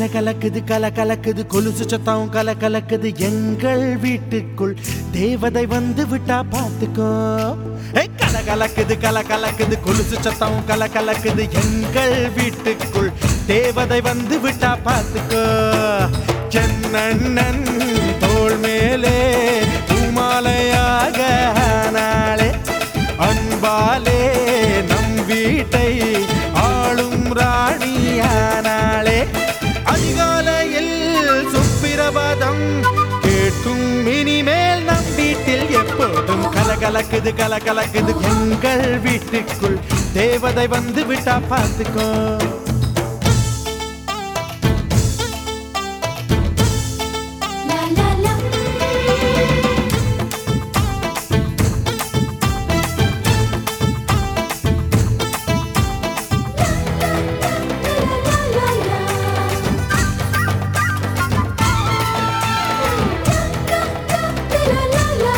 கலக்குது கல கலக்குது கொலுசு சத்தம் கல கலக்குது எங்கள் வீட்டுக்குள் தேவதை வந்து விட்டா பார்த்துக்கோ ஏய், கல கலக்குது கல கலக்குது கொலுசு சத்தம் கல கலக்குது எங்கள் வீட்டுக்குள் தேவதை வந்து விட்டா பார்த்துக்கோ சென்னண்ணன் தோள் மேலே பூமாலையாக நாளே அன்பாலே நம் வீட்டை ஆளும் ராணியானாளே அதிகாலையில் சுப்பிரபாதம் கேட்கும் இனிமேல் நம் வீட்டில் எப்போதும் கலகலக்குது கலகலக்குது எங்கள் வீட்டுக்குள் தேவதை வந்து விட்டா பார்த்துக்கோ La la la. La la la. La la la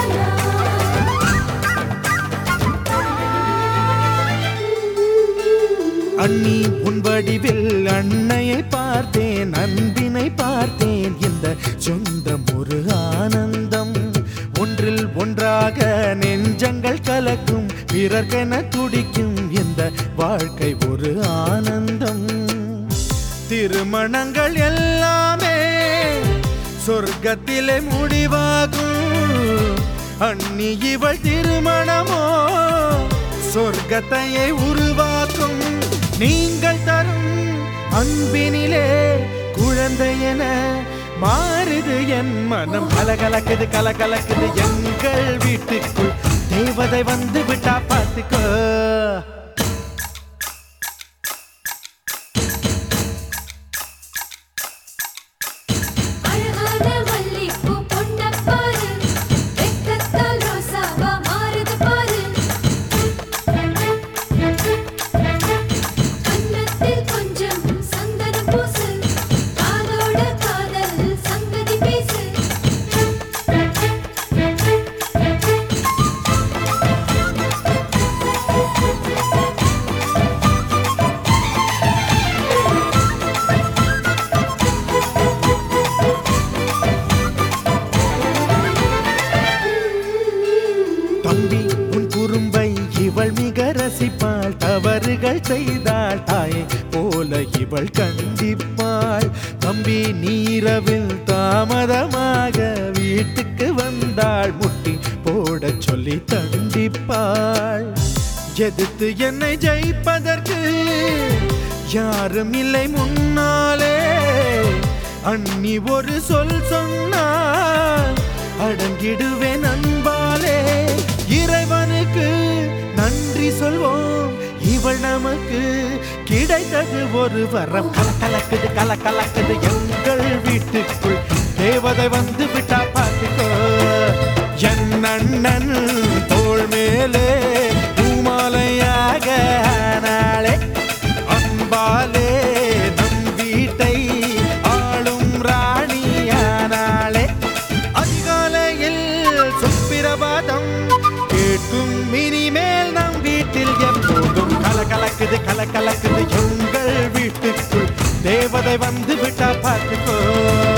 la. அண்ணி உன் வடிவில் அன்னையை பார்த்தேன் அன்பினை பார்த்தேன் இந்த சொந்தம் ஒரு ஆனந்தம் ஒன்றில் ஒன்றாக நெஞ்சங்கள் கலக்கும் பிறர்க்கென துடிக்கும் இந்த வாழ்க்கை ஒரு ஆனந்தம் திருமணங்கள் எல்லாமே சொர்க்கத்திலே முடிவாகும் அண்ணி இவள் திருமணமோ சொர்க்கத்தையே உருவாக்கும் நீங்கள் தரும் அன்பினிலே குழந்தை என மாறுது என் மனம் கலகலக்குது கலகலக்குது எங்கள் வீட்டுக்குள் தேவதை வந்து விட்டா பார்த்துக்கோ அழகான மல்லிப்பூ பொண்ணப் பாரு வெக்கத்தால் ரோசாவா மாறுது பாரு கன்னத்தில் கொஞ்சம் சந்தனம் பூசு காதோட காதல் சங்கதி பேசு தம்பி உன் குறும்பை இவள் மிக ரசிப்பாள் தவறுகள் செய்தாள் தாயை போல இவள் கண்டிப்பாள் தம்பி நீரவில் தாமதமாக வீட்டுக்கு வந்தாள் முட்டி போடச் சொல்லி தண்டிப்பாள் எதிர்த்து என்னை ஜெயிப்பதற்கு யாரும் இல்லை முன்னாலே அண்ணி ஒரு சொல் சொன்னால் அடங்கிடுவேன் அன்பாலே இறைவனுக்கு நன்றி சொல்வோம் இவள் நமக்கு கிடைத்தது ஒரு வரம் கல கலக்குது கல கலக்குது எங்கள் வீட்டுக்குள் தேவதை வந்து விட்டா பார்த்துக்கோ என் அண்ணன் தோள் மேலே பூமாலையாக நாளே அன்பாலே நம் வீட்டை ஆளும் ராணியானாளே அதிகாலையில் சுப்பிரபாதம் கேட்கும் இனிமேல் நம் வீட்டில் எப்போதும் கலகலக்குது கலகலக்குது எங்கள் வீட்டுக்குள் தேவதை வந்து விட்டா பார்த்துக்கோ